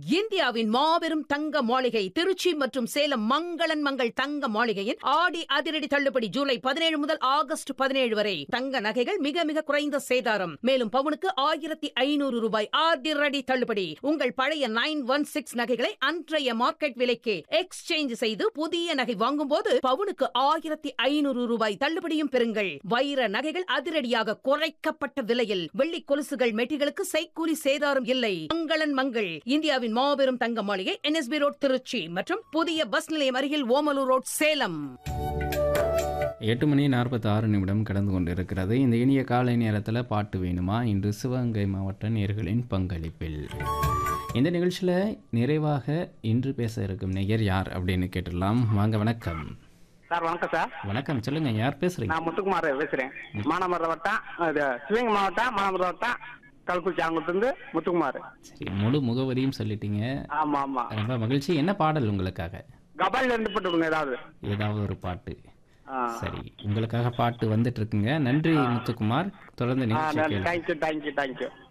இந்தியாவின் மாபெரும் தங்க மாளிகை திருச்சி மற்றும் சேலம் மங்களன் மங்கள் தங்க மாளிகையின் ஆடி அதிரடி தள்ளுபடி ஜூலை பதினேழு முதல் ஆகஸ்ட் பதினேழு வரை தங்க நகைகள் மிக மிக குறைந்த சேதாரம் மேலும் பவுனுக்கு ஆயிரத்தி ஐநூறு ரூபாய் அதிரடி தள்ளுபடி உங்கள் பழைய நைன் ஒன் சிக்ஸ் நகைகளை அன்றைய மார்க்கெட் விலைக்கு எக்ஸ்சேஞ்ச் செய்து புதிய நகை வாங்கும்போது பவுனுக்கு ஆயிரத்தி ஐநூறு ரூபாய் தள்ளுபடியும் பெறுங்கள் வைர நகைகள் அதிரடியாக குறைக்கப்பட்ட விலையில் வெள்ளி கொலுசுகள் மெட்டிகளுக்கு செய்கூலி சேதாரம் இல்லை மங்களன் மங்கள் இந்தியாவின் மாபெரும் தங்க மாளிகை என்எஸ்பி ரோட் திருச்சி மற்றும் புதிய பஸ் நிலையம் அருகில் ஓமலூர் ரோட் சேலம் எட்டு மணி நாற்பத்தி ஆறு நிமிடம் கடந்து கொண்டிருக்கிறது இந்த இனிய காலை நேரத்தில் பாட்டு வேணுமா இன்று சிவகங்கை மாவட்ட நேர்களின் பங்களிப்பில் இந்த நிகழ்ச்சியில் நிறைவாக இன்று பேச இருக்கும் நேயர் யார் அப்படின்னு கேட்டுடலாம் வாங்க வணக்கம் சார் வணக்கம் சார் வணக்கம் சொல்லுங்க யார் பேசுறீங்க நான் முத்துக்குமார் பேசுறேன் மானாமரம் வட்டம் இது சிவகங்கை மாவட்டம் மானாமரம் வட்டம் கல்குச்சி அங்கிருந்து முத்துக்குமார் சரி முழு முகவரியும் சொல்லிட்டீங்க ஆமா ஆமா ரொம்ப மகிழ்ச்சி என்ன பாடல் உங்களுக்காக கபாலில இருந்து போட்டு விடுங்க ஏதாவது ஏதாவது ஒரு பாட்டு ஆ. சரி உங்களுக்காக பாட்டு வந்துட்டு இருக்குங்க நன்றி முத்துக்குமார் தொடர்ந்து ஆ நிகழ்ச்சி கேளுங்க தேங்க்யூ தேங்க்யூ தேங்க்யூ